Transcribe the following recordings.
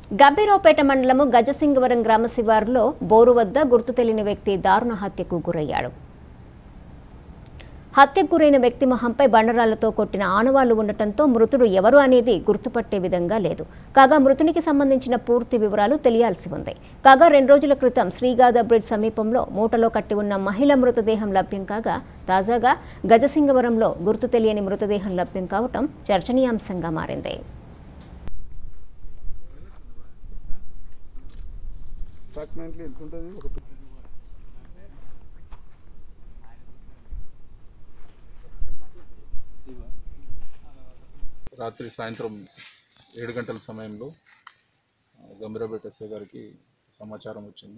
గంభీరావుపేట మండలము గజసింగవరం గ్రామ శివారులో బోరు వద్ద గుర్తు తెలియని వ్యక్తి దారుణ హత్యకు గురయ్యాడు హత్యకు గురైన వ్యక్తి మొహంపై బండరాళ్లతో కొట్టిన ఆనవాళ్లు ఉండటంతో మృతుడు ఎవరు అనేది గుర్తుపట్టే విధంగా లేదు కాగా మృతునికి సంబంధించిన పూర్తి వివరాలు తెలియాల్సి ఉంది కాగా రెండు రోజుల క్రితం శ్రీగాద బ్రిడ్జ్ సమీపంలో మూటలో కట్టి ఉన్న మహిళ మృతదేహం లభ్యం కాగా తాజాగా గజసింగవరంలో గుర్తు తెలియని మృతదేహం లభ్యం కావటం చర్చనీయాంశంగా మారింది అప్రాక్సిమేట్లీ ఎంత ఉంటుంది ఒక టూ రాత్రి సాయంత్రం ఏడు గంటల సమయంలో ఆ, గంభీరపేట ఎస్ఐ గారికి సమాచారం వచ్చింది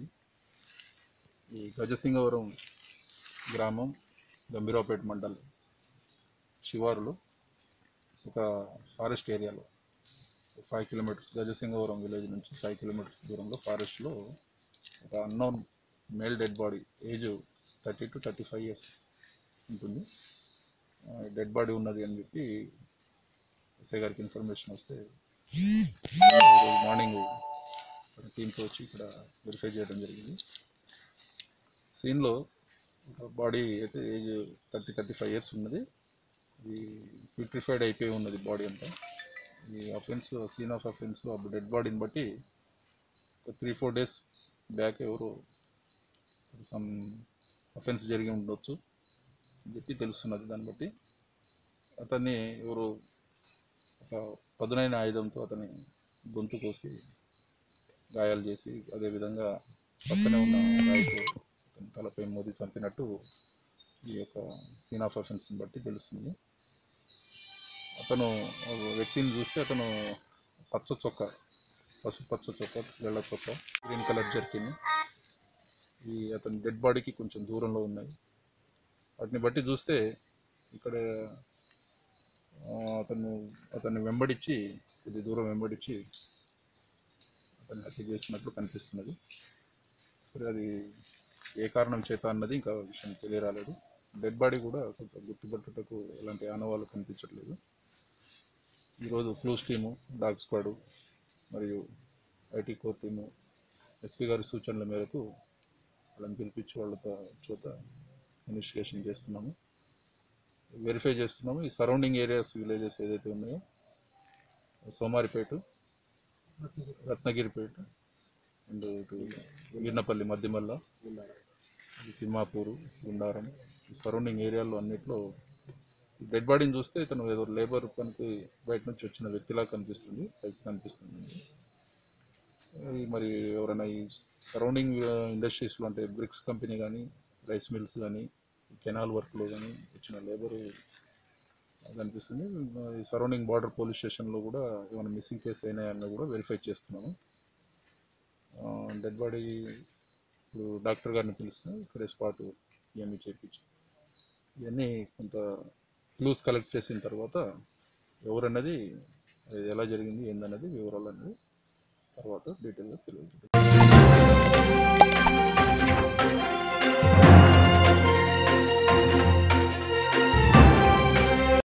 ఈ గజసింగవరం గ్రామం గంభీరావుపేట మండల్ శివారులో ఒక ఫారెస్ట్ ఏరియాలో ఫైవ్ కిలోమీటర్స్ గజసింగవరం విలేజ్ నుంచి ఫైవ్ కిలోమీటర్స్ దూరంలో ఫారెస్ట్లో ఒక unknown male dead body age thirty to thirty five years ఉంటుంది డెడ్ బాడీ ఉన్నది అని చెప్పి ఎస్ఐ గారికి ఇన్ఫర్మేషన్ వస్తే ఈరోజు మార్నింగ్ టీంతో వచ్చి ఇక్కడ వెరిఫై చేయడం జరిగింది సీన్లో బాడీ అయితే age thirty thirty five years ఉన్నది ఇది ప్యూట్రిఫైడ్ అయిపోయి ఉన్నది బాడీ అంతా ఈ అఫెన్స్ సీన్ ఆఫ్ అఫెన్స్ అప్పుడు డెడ్ బాడీని బట్టి ఒక త్రీ ఫోర్ డేస్ బ్యాక్ ఎవరు సమ్ అఫెన్స్ జరిగి ఉండొచ్చు అని చెప్పి తెలుస్తున్నది దాన్ని బట్టి అతన్ని ఎవరు ఒక పదునైన ఆయుధంతో అతని గొంతు కోసి గాయాలు చేసి అదేవిధంగా పక్కనే ఉన్న రాయితో అతని తలపై మోది చంపినట్టు ఈ యొక్క సీన్ ఆఫ్ అఫెన్స్ని బట్టి తెలుస్తుంది అతను ఒక వ్యక్తిని చూస్తే అతను పచ్చ చొక్క పసుపు పచ్చ చొక్క తెల్ల చొక్క గ్రీన్ కలర్ జర్కిన్ ఈ అతని డెడ్ బాడీకి కొంచెం దూరంలో ఉన్నాయి వాటిని బట్టి చూస్తే ఇక్కడ ఆ, అతను అతన్ని వెంబడించి కొద్ది దూరం వెంబడించి అతన్ని హత్య చేసినట్లు కనిపిస్తున్నది సరే అది ఏ కారణం చేత అన్నది ఇంకా విషయం తెలియరాలేదు డెడ్ బాడీ కూడా కొంత గుర్తుపట్టుటకు ఎలాంటి ఆనవాళ్ళు కనిపించట్లేదు ఈరోజు ఫ్లూస్ టీము డాగ్ స్క్వాడు మరియు ఐటీ కోర్ టీము ఎస్పీ గారి సూచనల మేరకు వాళ్ళని పిలిపించి వాళ్ళతో చూత ఇన్వెస్టిగేషన్ చేస్తున్నాము వెరిఫై చేస్తున్నాము ఈ సరౌండింగ్ ఏరియాస్ విలేజెస్ ఏదైతే ఉన్నాయో సోమారిపేట రత్నగిరిపేట అండ్ ఇటు గిన్నపల్లి మధ్యమల్ల ఇది తిమ్మాపూరు గుండారం ఈ సరౌండింగ్ ఏరియాలో అన్నిట్లో డెడ్ బాడీని చూస్తే ఇతను ఏదో లేబర్ పనికి బయట నుంచి వచ్చిన వ్యక్తిలా కనిపిస్తుంది పైకి కనిపిస్తుంది ఈ మరి ఎవరైనా ఈ సరౌండింగ్ ఇండస్ట్రీస్లో అంటే బ్రిక్స్ కంపెనీ కానీ రైస్ మిల్స్ కానీ కెనాల్ వర్క్లో కానీ వచ్చిన లేబరు కనిపిస్తుంది ఈ సరౌండింగ్ బార్డర్ పోలీస్ స్టేషన్లో కూడా ఏమైనా మిస్సింగ్ కేసు అయినాయన్న కూడా వెరిఫై చేస్తున్నాము డెడ్ బాడీ ఇప్పుడు డాక్టర్ గారిని పిలిచిన ఇక్కడే స్పాట్ ఇవన్నీ చేయించి ఇవన్నీ కొంత క్లూస్ కలెక్ట్ చేసిన తర్వాత ఎవరన్నది అది ఎలా జరిగింది ఏందన్నది వివరాలు అనేది తర్వాత డీటెయిల్గా తెలియదు